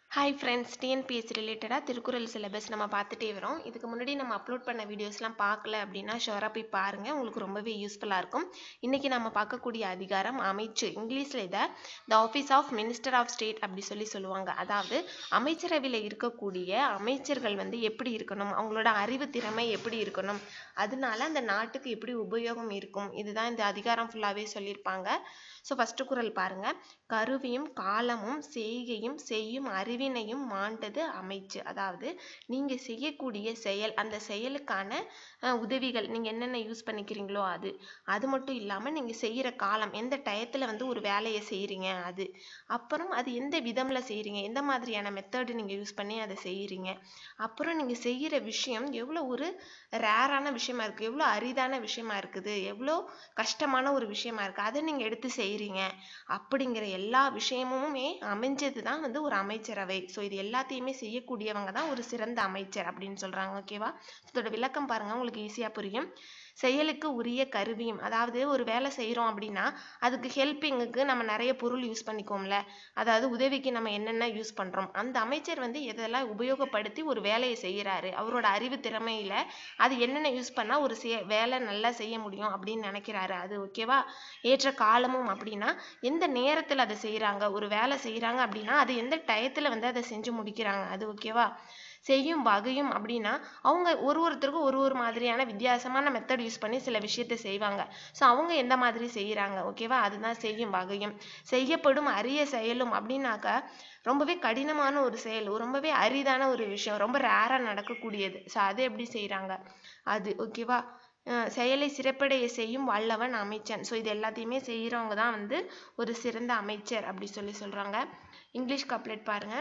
hi friends TNPSC ரிலேட்டடாக Thirukkural syllabus நம்ம பார்த்துட்டே வரோம் இதுக்கு முன்னாடி நம்ம அப்லோட் பண்ண வீடியோஸ்லாம் பார்க்கல அப்படின்னா ஷோராக போய் பாருங்கள் உங்களுக்கு ரொம்பவே யூஸ்ஃபுல்லாக இருக்கும் இன்றைக்கி நம்ம பார்க்கக்கூடிய அதிகாரம் அமைச்சு இங்கிலீஷில் இதை the office of minister of state அப்படி சொல்லி சொல்லுவாங்க அதாவது அமைச்சரவையில் இருக்கக்கூடிய அமைச்சர்கள் வந்து எப்படி இருக்கணும் அவங்களோட அறிவு திறமை எப்படி இருக்கணும் அதனால அந்த நாட்டுக்கு எப்படி உபயோகம் இருக்கும் இதுதான் இந்த அதிகாரம் ஃபுல்லாகவே சொல்லியிருப்பாங்க ஸோ ஃபஸ்ட்டு குறள் பாருங்க கருவியும் காலமும் செய்கையும் செய்யும் அறிவினையும் மாண்டது அமைச்சு அதாவது நீங்க செய்யக்கூடிய செயல் அந்த செயலுக்கான அஹ், உதவிகள் நீங்க என்னென்ன யூஸ் பண்ணிக்கிறீங்களோ அது அது மட்டும் இல்லாம நீங்க செய்யற காலம் எந்த டயத்துல வந்து ஒரு வேலையை செய்றீங்க அது அப்புறம் அது எந்த விதம்ல செய்றீங்க எந்த மாதிரியான மெத்தடு நீங்க யூஸ் பண்ணி அதை செய்யறீங்க அப்புறம் நீங்க செய்யற விஷயம் எவ்வளோ ஒரு ரேரான விஷயமா இருக்கு எவ்வளோ அரிதான விஷயமா இருக்குது எவ்வளோ கஷ்டமான ஒரு விஷயமா இருக்கு அதை நீங்க எடுத்து செய்றீங்க அப்படிங்கிற எல்லா விஷயமுமே அமைஞ்சது தான் வந்து ஒரு அமைச்சரவை ஸோ இது எல்லாத்தையுமே செய்யக்கூடியவங்க தான் ஒரு சிறந்த அமைச்சர் அப்படின்னு சொல்றாங்க ஓகேவா இதோட விளக்கம் பாருங்க உங்களுக்கு ஈஸியா புரியும் செயலுக்கு உரிய கருவியும் அதாவது ஒரு வேலை செய்றோம் அப்படின்னா அதுக்கு ஹெல்பிங்குக்கு நம்ம நிறைய பொருள் யூஸ் பண்ணிக்குவோம்ல அதாவது உதவிக்கு நம்ம என்னென்ன யூஸ் பண்றோம் அந்த அமைச்சர் வந்து எதெல்லாம் உபயோகப்படுத்தி ஒரு வேலையை செய்யறாரு அவரோட அறிவு திறமையில அது என்னென்ன யூஸ் பண்ணா ஒரு செய- வேலை நல்லா செய்ய முடியும் அப்படின்னு நினைக்கிறாரு அது ஓகேவா ஏற்ற காலமும் அப்படின்னா எந்த நேரத்துல அதை செய்யறாங்க ஒரு வேலை செய்யறாங்க அப்படின்னா அது எந்த டயத்துல வந்து அதை செஞ்சு முடிக்கிறாங்க அது ஓகேவா செய்யும் வகையும் அப்படின்னா அவங்க ஒரு ஒருத்தருக்கும் ஒரு ஒரு மாதிரியான வித்தியாசமான மெத்தட் யூஸ் பண்ணி சில விஷயத்த செய்வாங்க ஸோ அவங்க எந்த மாதிரி செய்யறாங்க ஓகேவா அதுதான் செய்யும் வகையும் செய்யப்படும் அரிய செயலும் அப்படின்னாக்கா ரொம்பவே கடினமான ஒரு செயல் ரொம்பவே அரிதான ஒரு விஷயம் ரொம்ப ரேரா நடக்கக்கூடியது ஸோ அதை எப்படி செய்யறாங்க அது ஓகேவா அஹ் செயலை சிறப்படைய செய்யும் வல்லவன் அமைச்சன் ஸோ இது எல்லாத்தையுமே செய்யறவங்க தான் வந்து ஒரு சிறந்த அமைச்சர் அப்படி சொல்லி சொல்றாங்க இங்கிலீஷ் கப்லெட் பாருங்க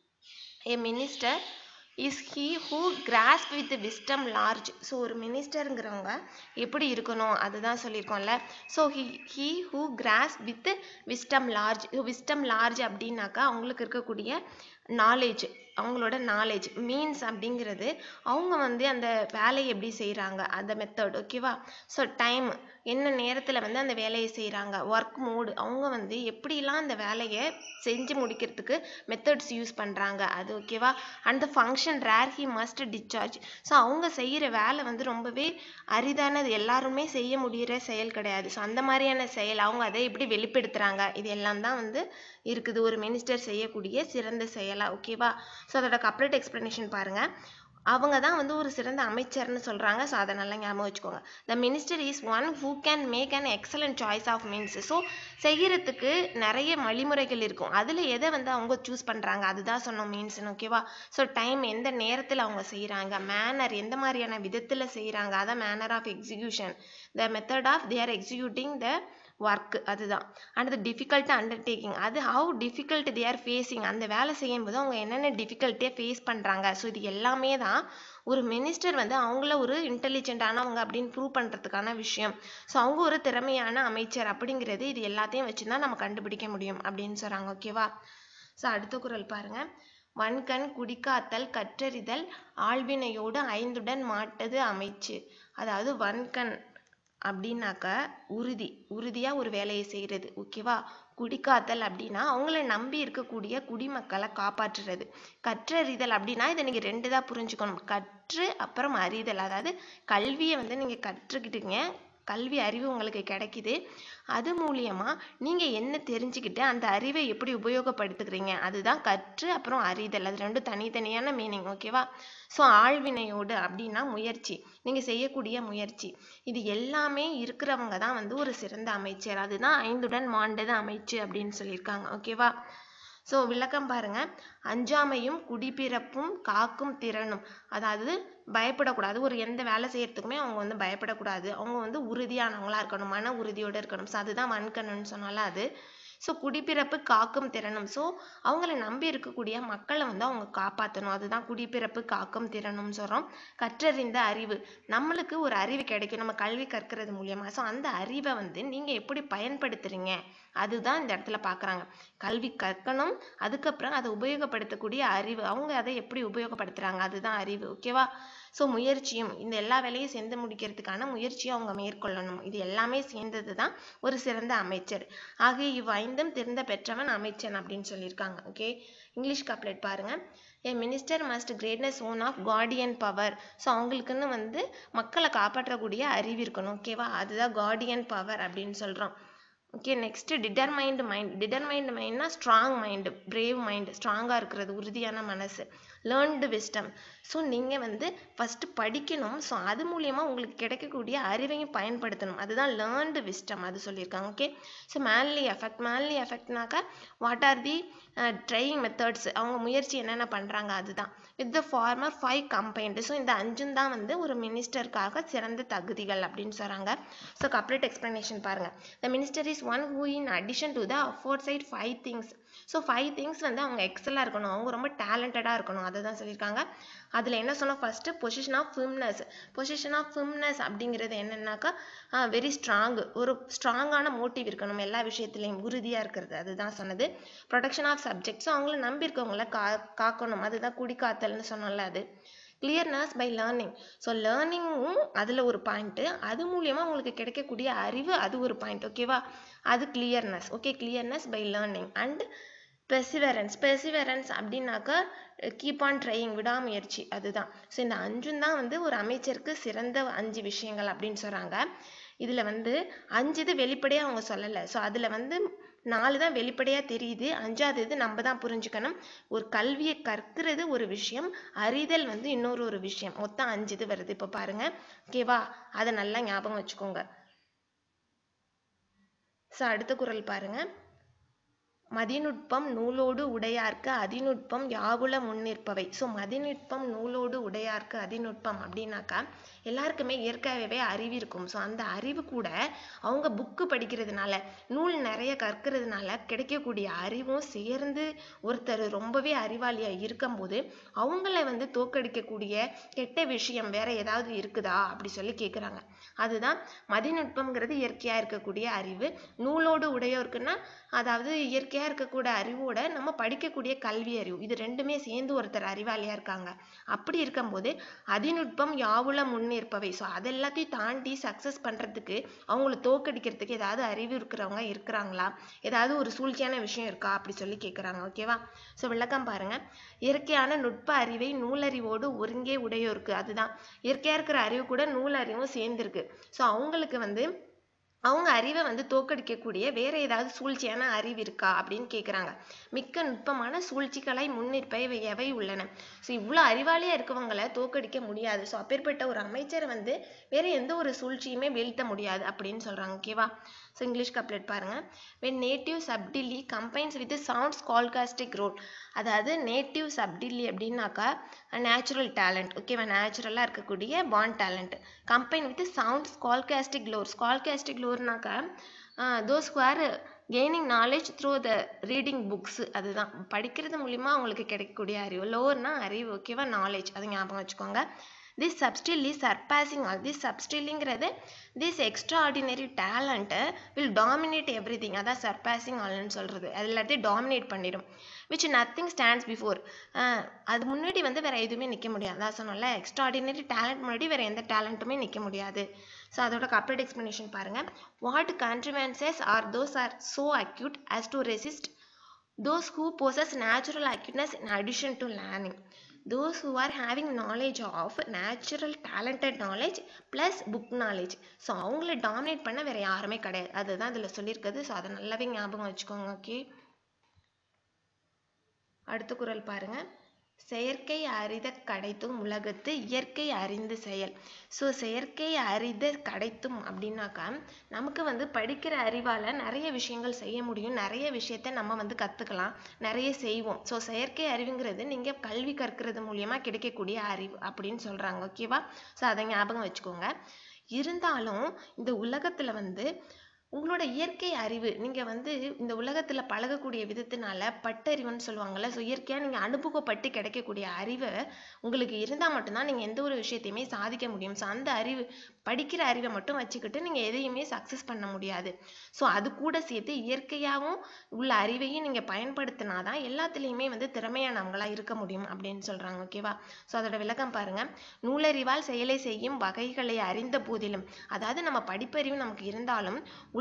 a minister is he who grasp with wisdom large so ஒரு மினிஸ்டருங்கிறவங்க எப்படி இருக்கணும் அதுதான் சொல்லியிருக்கோம்ல so he he who grasp with wisdom large wisdom large அப்படின்னாக்கா அவங்களுக்கு இருக்கக்கூடிய நாலேஜ் அவங்களோட நாலேஜ் மீன்ஸ் அப்படிங்கிறது அவங்க வந்து அந்த வேலையை எப்படி செய்கிறாங்க அந்த மெத்தட் ஓகேவா ஸோ டைம் என்ன நேரத்தில் வந்து அந்த வேலையை செய்கிறாங்க ஒர்க் மோடு அவங்க வந்து எப்படிலாம் அந்த வேலையை செஞ்சு முடிக்கிறதுக்கு மெத்தட்ஸ் யூஸ் பண்ணுறாங்க அது ஓகேவா and the function rare he must discharge so அவங்க செய்கிற வேலை வந்து ரொம்பவே அரிதானது எல்லாருமே செய்ய முடியிற செயல் கிடையாது ஸோ அந்த மாதிரியான செயல் அவங்க அதை எப்படி வெளிப்படுத்துகிறாங்க இது எல்லாம் தான் வந்து இருக்குது ஒரு மினிஸ்டர் செய்யக்கூடிய சிறந்த செயலா ஓகேவா ஸோ அதோட கப்லெட் எக்ஸ்பிளனேஷன் பாருங்க அவங்க தான் வந்து ஒரு சிறந்த அமைச்சர்னு சொல்றாங்க ஸோ அதை நல்லா ஞாபகம் வச்சுக்கோங்க the minister is one who can make an excellent choice of means so செய்யறதுக்கு நிறைய வழிமுறைகள் இருக்கும் அதில் எதை வந்து அவங்க சூஸ் பண்ணுறாங்க அதுதான் சொன்னோம் மீன்ஸ்னு ஓகேவா ஸோ டைம் எந்த நேரத்தில் அவங்க செய்கிறாங்க மேனர் எந்த மாதிரியான விதத்தில் செய்கிறாங்க அதான் manner of execution the method of their executing the work அதுதான் அண்ட் த டிஃபிகல்ட் அண்டர்டேக்கிங் அது how difficult they are facing அந்த வேலை செய்யும்போது அவங்க என்னென்ன டிஃபிகல்ட்டியை ஃபேஸ் பண்ணுறாங்க ஸோ இது எல்லாமே தான் ஒரு மினிஸ்டர் வந்து அவங்கள ஒரு இன்டெலிஜென்ட்டானவங்க அப்படின்னு ப்ரூவ் பண்ணுறதுக்கான விஷயம் ஸோ அவங்க ஒரு திறமையான அமைச்சர் அப்படிங்கிறது இது எல்லாத்தையும் வச்சு தான் நம்ம கண்டுபிடிக்க முடியும் அப்படின்னு சொல்கிறாங்க ஓகேவா ஸோ அடுத்த குறள் பாருங்க வன்கண் குடிக்காத்தல் கற்றறிதல் ஆழ்வினையோடு ஐந்துடன் மாட்டது அமைச்சு அதாவது வன்கண் அப்படின்னாக்க உறுதி உறுதியா ஒரு வேலையை செய்யறது ஓகேவா குடிக்காத்தல் அப்படின்னா அவங்கள நம்பி இருக்கக்கூடிய குடிமக்களை காப்பாற்றுறது கற்றறிதல் அப்படின்னா இதை நீங்க ரெண்டு தான் புரிஞ்சுக்கணும் கற்று அப்புறம் அறிதல் அதாவது கல்வியை வந்து நீங்க கற்றுக்கிட்டீங்க கல்வி அறிவு உங்களுக்கு கிடைக்குது அது மூலியமா நீங்க என்ன தெரிஞ்சுக்கிட்டு அந்த அறிவை எப்படி உபயோகப்படுத்துக்கிறீங்க அதுதான் கற்று அப்புறம் அறிதல் அது ரெண்டும் தனித்தனியான மீனிங் ஓகேவா ஸோ ஆழ்வினையோடு அப்படின்னா முயற்சி நீங்க செய்யக்கூடிய முயற்சி இது எல்லாமே இருக்கிறவங்க தான் வந்து ஒரு சிறந்த அமைச்சர் அதுதான் ஐந்துடன் மாண்டது அமைச்சு அப்படின்னு சொல்லியிருக்காங்க ஓகேவா ஸோ விளக்கம் பாருங்க அஞ்சாமையும் குடிப்பிறப்பும் காக்கும் திறனும் அதாவது பயப்படக்கூடாது ஒரு எந்த வேலை செய்யறதுக்குமே அவங்க வந்து பயப்படக்கூடாது அவங்க வந்து உறுதியானவங்களா இருக்கணும் மன உறுதியோட இருக்கணும் ஸோ அதுதான் வன்கண்ணுன்னு சொன்னால அது ஸோ குடிப்பிறப்பு காக்கும் திறனும் ஸோ அவங்கள நம்பி இருக்கக்கூடிய மக்களை வந்து அவங்க காப்பாற்றணும் அதுதான் குடிப்பிறப்பு காக்கும் திறனும் சொல்கிறோம் கற்றறிந்த அறிவு நம்மளுக்கு ஒரு அறிவு கிடைக்கும் நம்ம கல்வி கற்கிறது மூலியமா ஸோ அந்த அறிவை வந்து நீங்கள் எப்படி பயன்படுத்துறீங்க அதுதான் இந்த இடத்துல பார்க்குறாங்க கல்வி கற்கணும் அதுக்கப்புறம் அதை உபயோகப்படுத்தக்கூடிய அறிவு அவங்க அதை எப்படி உபயோகப்படுத்துறாங்க அதுதான் அறிவு ஓகேவா ஸோ முயற்சியும் இந்த எல்லா வேலையும் செஞ்சு முடிக்கிறதுக்கான முயற்சியை அவங்க மேற்கொள்ளணும் இது எல்லாமே சேர்ந்தது தான் ஒரு சிறந்த அமைச்சர் ஆகிய இவ் ஐந்தும் திருந்த பெற்றவன் அமைச்சன் அப்படின்னு சொல்லியிருக்காங்க ஓகே இங்கிலீஷ் கப்லெட் பாருங்க a minister must greatness own of guardian power so அவங்களுக்குன்னு வந்து மக்களை காப்பாற்றக்கூடிய அறிவு இருக்கணும் ஓகேவா அதுதான் கார்டியன் பவர் அப்படின்னு சொல்கிறோம் okay next determined mind determined மைண்ட்னா ஸ்ட்ராங் மைண்டு பிரேவ் மைண்டு ஸ்ட்ராங்காக இருக்கிறது உறுதியான மனசு லேர்ன்டு விஸ்டம் ஸோ நீங்கள் வந்து ஃபஸ்ட்டு படிக்கணும் ஸோ அது மூலியமாக உங்களுக்கு கிடைக்கக்கூடிய அறிவையும் பயன்படுத்தணும் அதுதான் லேர்ன்டு விஸ்டம் அது சொல்லியிருக்காங்க okay so manly effect manly எஃபெக்ட்னாக்கா what are the trying methods அவங்க முயற்சி என்னென்ன பண்ணுறாங்க அதுதான் with the former five combined so இந்த அஞ்சும் தான் வந்து ஒரு மினிஸ்டருக்காக சிறந்த தகுதிகள் அப்படின்னு சொல்கிறாங்க ஸோ கப்ளேட் எக்ஸ்ப்ளனேஷன் பாருங்கள் the minister is one who in addition to the afford side five things so five things வந்து அவங்க எக்ஸலாக இருக்கணும் அவங்க ரொம்ப டேலண்டடாக இருக்கணும் அதை தான் சொல்லியிருக்காங்க அதில் என்ன சொன்னால் first position of firmness position of firmness அப்படிங்கிறது என்னென்னாக்கா வெரி ஸ்ட்ராங் ஒரு ஸ்ட்ராங்கான மோட்டிவ் இருக்கணும் எல்லா விஷயத்துலையும் உறுதியாக இருக்கிறது அதுதான் சொன்னது ப்ரொடெக்ஷன் ஆஃப் சப்ஜெக்ட்ஸும் அவங்கள நம்பியிருக்கவங்கள கா காக்கணும் அதுதான் குடிக்காத்தல்னு சொன்னோம்ல அது கிளியர்னஸ் பை லேர்னிங் ஸோ லேர்னிங்கும் அதில் ஒரு பாயிண்ட்டு அது மூலியமாக உங்களுக்கு கிடைக்கக்கூடிய அறிவு அது ஒரு பாயிண்ட் ஓகேவா அது clearness okay clearness by learning and perseverance perseverance அப்படின்னாக்கா கீப் ஆன் ட்ரையிங் விடாமுயற்சி அதுதான் ஸோ இந்த அஞ்சும் தான் வந்து ஒரு அமைச்சருக்கு சிறந்த அஞ்சு விஷயங்கள் அப்படின்னு சொல்கிறாங்க இதில் வந்து அஞ்சு இது வெளிப்படையாக அவங்க சொல்லலை ஸோ அதில் வந்து நாலு தான் வெளிப்படையாக தெரியுது அஞ்சாவது இது நம்ம தான் புரிஞ்சுக்கணும் ஒரு கல்வியை கற்கிறது ஒரு விஷயம் அறிதல் வந்து இன்னொரு ஒரு விஷயம் மொத்தம் அஞ்சு இது வருது இப்போ பாருங்க ஓகேவா அதை நல்லா ஞாபகம் வச்சுக்கோங்க ஸோ அடுத்த குரல் பாருங்க மதிநுட்பம் நூலோடு உடையார்க்கு அதிநுட்பம் யாவுல முன்னிற்பவை ஸோ மதிநுட்பம் நூலோடு உடையார்க்கு அதிநுட்பம் அப்படின்னாக்கா எல்லாருக்குமே இயற்கையாகவே அறிவு இருக்கும் ஸோ அந்த அறிவு கூட அவங்க புக்கு படிக்கிறதுனால நூல் நிறைய கற்கிறதுனால கிடைக்கக்கூடிய அறிவும் சேர்ந்து ஒருத்தர் ரொம்பவே அறிவாளியாக இருக்கும்போது அவங்கள வந்து தோக்கடிக்கக்கூடிய கெட்ட விஷயம் வேற ஏதாவது இருக்குதா அப்படி சொல்லி கேட்குறாங்க அதுதான் மதிநுட்பம்ங்கிறது இயற்கையாக இருக்கக்கூடிய அறிவு நூலோடு உடையோருக்குன்னா அதாவது இயற்கையாக இருக்கக்கூடிய அறிவோட நம்ம படிக்கக்கூடிய கல்வி அறிவு இது ரெண்டுமே சேர்ந்து ஒருத்தர் அறிவாளியாக இருக்காங்க அப்படி இருக்கும்போது அதிநுட்பம் யாவுல முன்னிற்பவை ஸோ அது எல்லாத்தையும் தாண்டி சக்ஸஸ் பண்ணுறதுக்கு அவங்கள தோக்கடிக்கிறதுக்கு ஏதாவது அறிவு இருக்கிறவங்க இருக்கிறாங்களா ஏதாவது ஒரு சூழ்ச்சியான விஷயம் இருக்கா அப்படி சொல்லி கேட்குறாங்க ஓகேவா ஸோ விளக்கம் பாருங்க இயற்கையான நுட்ப அறிவை நூலறிவோடு ஒருங்கே உடையோருக்கு அதுதான் இயற்கையாக இருக்கிற அறிவு கூட நூலறிவும் சேர்ந்துருக்கு ஸோ அவங்களுக்கு வந்து அவங்க அறிவை வந்து தோக்கடிக்கக்கூடிய வேற ஏதாவது சூழ்ச்சியான அறிவு இருக்கா அப்படின்னு கேட்குறாங்க மிக்க நுட்பமான சூழ்ச்சிகளை முன்னிற்பவை எவை உள்ளன ஸோ இவ்வளோ அறிவாளியாக இருக்கவங்களை தோக்கடிக்க முடியாது ஸோ அப்பேற்பட்ட ஒரு அமைச்சரை வந்து வேற எந்த ஒரு சூழ்ச்சியுமே வீழ்த்த முடியாது அப்படின்னு சொல்றாங்க ஓகேவா ஸோ இங்கிலீஷ் கப்லெட் பாருங்க when native subtlety combines with sounds scholastic lore அதாவது நேட்டிவ் சப்டிலி அப்படின்னாக்கா நேச்சுரல் டேலண்ட் ஓகேவா நேச்சுரலாக இருக்கக்கூடிய பாண்ட் talent combine with sounds scholastic lore scholastic லோர்னாக்கா those who are gaining knowledge through the reading books அதுதான் படிக்கிறது மூலிமா அவங்களுக்கு கிடைக்கக்கூடிய அறிவு லோர்னா அறிவு ஓகேவா நாலேஜ் அது ஞாபகம் வச்சுக்கோங்க திஸ் சப்ஸ்டில்லி சர்பாசிங் ஆல் திஸ் சப்ஸ்டில்லிங்கிறது this extraordinary talent will dominate everything அதான் சர்பாசிங் ஆல்னு சொல்கிறது அது எல்லாத்தையும் டாமினேட் பண்ணிடும் விச் நத்திங் ஸ்டாண்ட்ஸ் பிஃபோர் அது முன்னாடி வந்து வேற எதுவுமே நிற்க முடியாது அதான் சொன்னோம்ல எக்ஸ்ட்ரா ஆர்டினரி டேலண்ட் முன்னாடி வேற எந்த டேலண்ட்டுமே நிற்க முடியாது ஸோ அதோட கப்ளேட் எக்ஸ்பிளனேஷன் பாருங்க what contrivances are those are so acute as to resist those who possess natural acuteness in addition to learning those who are having knowledge of natural talented knowledge plus book knowledge so அவங்கள டாமினேட் பண்ண வேற யாருமே கிடையாது அதுதான் இதில் சொல்லியிருக்குது so அதை நல்லாவே ஞாபகம் வச்சுக்கோங்க ஓகே அடுத்த குறள் பாருங்க செயற்கை அறித கிடைத்தும் உலகத்து இயற்கை அறிந்து செயல் ஸோ செயற்கை அறித கிடைத்தும் அப்படின்னாக்கா நமக்கு வந்து படிக்கிற அறிவால் நிறைய விஷயங்கள் செய்ய முடியும் நிறைய விஷயத்த நம்ம வந்து கற்றுக்கலாம் நிறைய செய்வோம் ஸோ செயற்கை அறிவுங்கிறது நீங்கள் கல்வி கற்கிறது மூலியமாக கிடைக்கக்கூடிய அறிவு அப்படின்னு சொல்கிறாங்க ஓகேவா ஸோ அதை ஞாபகம் வச்சுக்கோங்க இருந்தாலும் இந்த உலகத்தில் வந்து உங்களோட இயற்கை அறிவு நீங்கள் வந்து இந்த உலகத்தில் பழகக்கூடிய விதத்தினால பட்டறிவுன்னு சொல்லுவாங்கள்ல ஸோ இயற்கையாக நீங்கள் அனுபவப்பட்டு கிடைக்கக்கூடிய அறிவை உங்களுக்கு இருந்தால் மட்டும்தான் நீங்கள் எந்த ஒரு விஷயத்தையுமே சாதிக்க முடியும் ஸோ அந்த அறிவு படிக்கிற அறிவை மட்டும் வச்சுக்கிட்டு நீங்கள் எதையுமே சக்ஸஸ் பண்ண முடியாது ஸோ அது கூட சேர்த்து இயற்கையாகவும் உள்ள அறிவையும் நீங்கள் பயன்படுத்தினாதான் எல்லாத்துலேயுமே வந்து திறமையானவங்களாக இருக்க முடியும் அப்படின்னு சொல்கிறாங்க ஓகேவா ஸோ அதோட விளக்கம் பாருங்க நூலறிவால் செயலை செய்யும் வகைகளை அறிந்த போதிலும் அதாவது நம்ம படிப்பறிவு நமக்கு இருந்தாலும்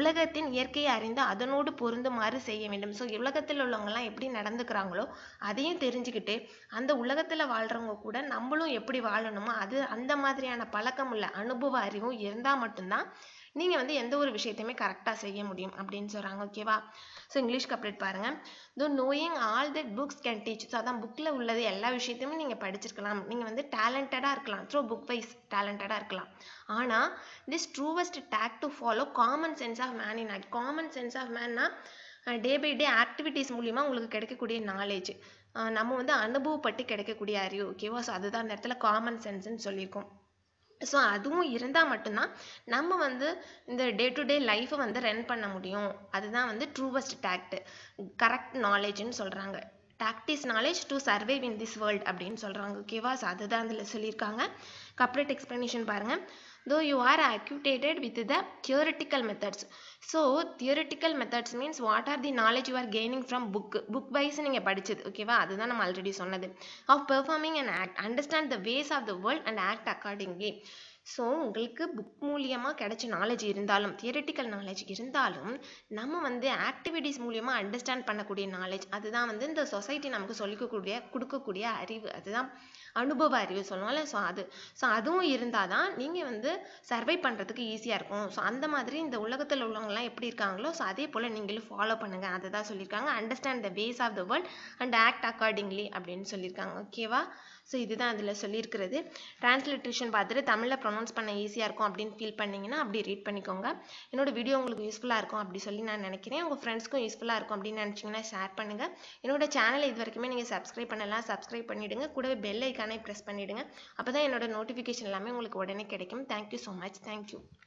உலகத்தின் இயற்கையை அறிந்து அதனோடு பொருந்துமாறு செய்ய வேண்டும் ஸோ உலகத்தில் உள்ளவங்கலாம் எப்படி நடந்துக்கிறாங்களோ அதையும் தெரிஞ்சுக்கிட்டு அந்த உலகத்தில் வாழ்கிறவங்க கூட நம்மளும் எப்படி வாழணுமோ அது அந்த மாதிரியான பழக்கம் உள்ள அனுபவ அறிவும் இருந்தால் மட்டும்தான் நீங்கள் வந்து எந்த ஒரு விஷயத்தையுமே கரெக்டாக செய்ய முடியும் அப்படின்னு சொல்கிறாங்க ஓகேவா ஸோ இங்கிலீஷ் கப்ளேட் பாருங்கள் though knowing all that books can teach so அதான் புக்கில் உள்ளது எல்லா விஷயத்தையுமே நீங்கள் படிச்சிருக்கலாம் நீங்கள் வந்து டேலண்டடாக இருக்கலாம் த்ரோ புக் வைஸ் டேலண்டடாக இருக்கலாம் ஆனால் this truest take to follow common sense of man in act common sense of மேன்னா டே பை டே ஆக்டிவிட்டீஸ் மூலிமா உங்களுக்கு கிடைக்கக்கூடிய நாலேஜ் நம்ம வந்து அனுபவப்பட்டு கிடைக்கக்கூடிய அறிவு ஓகேவா ஸோ அதுதான் அந்த இடத்துல காமன் சென்ஸ்ன்னு சொல்லியிருக்கோம் ஸோ அதுவும் இருந்தால் மட்டும்தான் நம்ம வந்து இந்த டே டு டே லைஃப்பை வந்து ரன் பண்ண முடியும் அதுதான் வந்து ட்ரூவஸ்ட் டேக்ட் கரெக்ட் நாலேஜ்னு சொல்கிறாங்க tact is knowledge to survive in this world அப்படின்னு சொல்கிறாங்க ஓகேவா ஸோ அதுதான் அதில் சொல்லியிருக்காங்க கப்ளேட் எக்ஸ்ப்ளனேஷன் பாருங்கள் though you are acquainted with the theoretical methods so theoretical methods means what are the knowledge you are gaining from book book wise நீங்கள் படிச்சது ஓகேவா அதுதான் நம்ம ஆல்ரெடி சொன்னது of performing and act understand the ways of the world and act accordingly so உங்களுக்கு book மூலியமாக கிடைச்ச knowledge இருந்தாலும் தியரட்டிக்கல் நாலேஜ் இருந்தாலும் நம்ம வந்து ஆக்டிவிட்டீஸ் மூலியமாக அண்டர்ஸ்டாண்ட் பண்ணக்கூடிய நாலேஜ் அதுதான் வந்து இந்த சொசைட்டி நமக்கு சொல்லிக்கக்கூடிய கொடுக்கக்கூடிய அறிவு அதுதான் அனுபவ அறிவு சொல்லுவோம்ல ஸோ அது ஸோ அதுவும் இருந்தால் தான் நீங்கள் வந்து சர்வை பண்ணுறதுக்கு ஈஸியாக இருக்கும் ஸோ அந்த மாதிரி இந்த உலகத்தில் உள்ளவங்கலாம் எப்படி இருக்காங்களோ ஸோ அதே போல் நீங்களும் ஃபாலோ பண்ணுங்கள் அதை தான் சொல்லியிருக்காங்க understand the ways of the world and act accordingly அப்படின்னு சொல்லியிருக்காங்க ஓகேவா ஸோ இதுதான் அதில் சொல்லியிருக்கிறது டிரான்ஸ்லிட்ரேஷன் பார்த்துட்டு தமிழில் ப்ரொனவுன்ஸ் பண்ண ஈஸியாக இருக்கும் அப்படின்னு ஃபீல் பண்ணிங்கன்னா அப்படி ரீட் பண்ணிக்கோங்க என்னோட வீடியோ உங்களுக்கு யூஸ்ஃபுல்லாக இருக்கும் அப்படி சொல்லி நான் நினைக்கிறேன் உங்கள் ஃப்ரெண்ட்ஸ்க்கும் யூஸ்ஃபுல்லாக இருக்கும் அப்படின்னு நினச்சிங்கன்னா ஷேர் பண்ணுங்கள் என்னோட சேனலை இது வரைக்குமே நீங்கள் சப்ஸ்கிரைப் பண்ணலாம் சப்ஸ்கிரைப் பண்ணிவிடுங்க கூடவே பெல் ஐக்கானே ப்ரெஸ் பண்ணிவிடுங்க அப்போ தான் என்னோட நோட்டிஃபிகேஷன் எல்லாமே உங்களுக்கு உடனே கிடைக்கும் தேங்க்யூ ஸோ மச் தேங்க்யூ